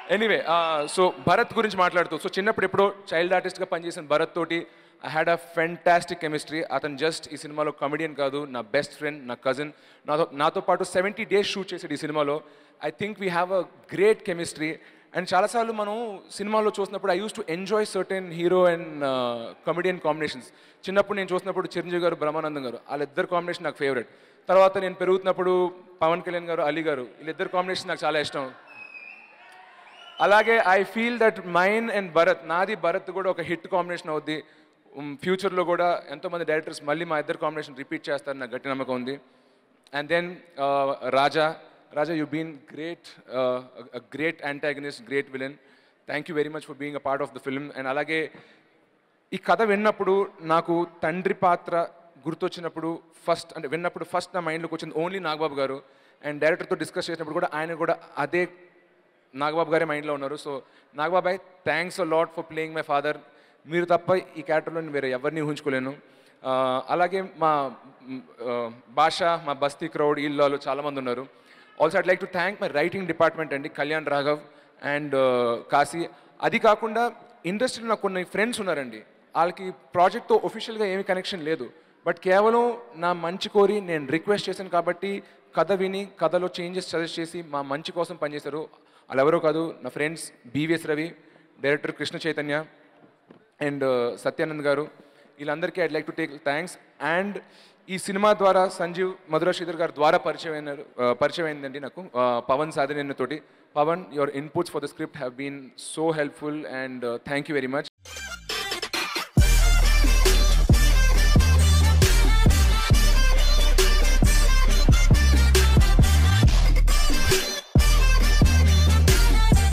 anyway so Bharat గురించి మాట్లాడుతూ so చిన్నప్పుడు ఎప్పుడో చైల్డ్ ఆర్టిస్ట్గా పనిచేసిన భరత్ తోటి I had a fantastic chemistry అతను జస్ట్ ఈ సినిమాలో కమెడియన్ కాదు నా బెస్ట్ ఫ్రెండ్ నా కజిన్ నాతో నాతో పాటు సెవెంటీ డేస్ షూట్ చేసాడు ఈ సినిమాలో I think we have a great chemistry and చాలాసార్లు మనం సినిమాలో చూసినప్పుడు I use to enjoy certain hero and comedian combinations చిన్నప్పుడు నేను చూసినప్పుడు చిరంజీవి గారు బ్రహ్మానందం గారు వాళ్ళిద్దరు కాంబినేషన్ నాకు ఫేవరెట్ తర్వాత నేను పెరుగుతున్నప్పుడు పవన్ కళ్యాణ్ గారు అలీ గారు వీళ్ళిద్దరు కాంబినేషన్ నాకు చాలా ఇష్టం అలాగే I feel that mine and Bharat నాది భరత్ కూడా ఒక హిట్ కాంబినేషన్ అవుద్ది ఫ్యూచర్లో కూడా ఎంతోమంది డైరెక్టర్స్ మళ్ళీ మా ఇద్దరు కాంబినేషన్ రిపీట్ చేస్తారని నాకు గట్టి నమ్మకం ఉంది and then Raja Raja you been great great antagonist great villain thank you very much for being a part of the film and అలాగే ఈ కథ విన్నప్పుడు నాకు తండ్రి పాత్ర గుర్తొచ్చినప్పుడు ఫస్ట్ అంటే విన్నప్పుడు ఫస్ట్ నా మైండ్లోకి వచ్చింది ఓన్లీ నాగబాబు గారు అండ్ డైరెక్టర్తో డిస్కస్ చేసినప్పుడు కూడా ఆయన కూడా అదే నాగబాబు గారే మైండ్లో ఉన్నారు so Nagababai thanks a lot for playing my father మీరు తప్ప ఈ క్యారెక్టర్లో నేను వేరే ఎవరిని ఊహించుకోలేను ఆ, అలాగే మా మ్, ఆ, భాష మా బస్తీ క్రౌడ్ వీళ్ళు చాలామంది ఉన్నారు also I'd like to thank my writing department అండి కళ్యాణ్ రాఘవ్ అండ్ కాశీ అది కాకుండా ఇండస్ట్రీలో నాకు కొన్ని ఫ్రెండ్స్ ఉన్నారండి వాళ్ళకి ప్రాజెక్ట్తో ఒఫిషియల్గా ఏమీ కనెక్షన్ లేదు బట్ కేవలం నా మంచి కోరి నేను రిక్వెస్ట్ చేశాను కాబట్టి కథ విని కథలో చేంజెస్ సజెస్ట్ చేసి మా మంచి కోసం పనిచేశారు వాళ్ళు ఎవరో కాదు నా friends BVS Ravi director Krishna Chaitanya and Satyanand గారు వీళ్ళందరికీ I'd like to take thanks and ఈ సినిమా ద్వారా సంజీవ్ మధుర శ్రీధర్ గారి ద్వారా పరిచయం అయినారు uh, పరిచయం అయిందండి నాకు uh, పవన్ సాధనేన్న తోటి Pavan your inputs for the script have been so helpful and thank you very much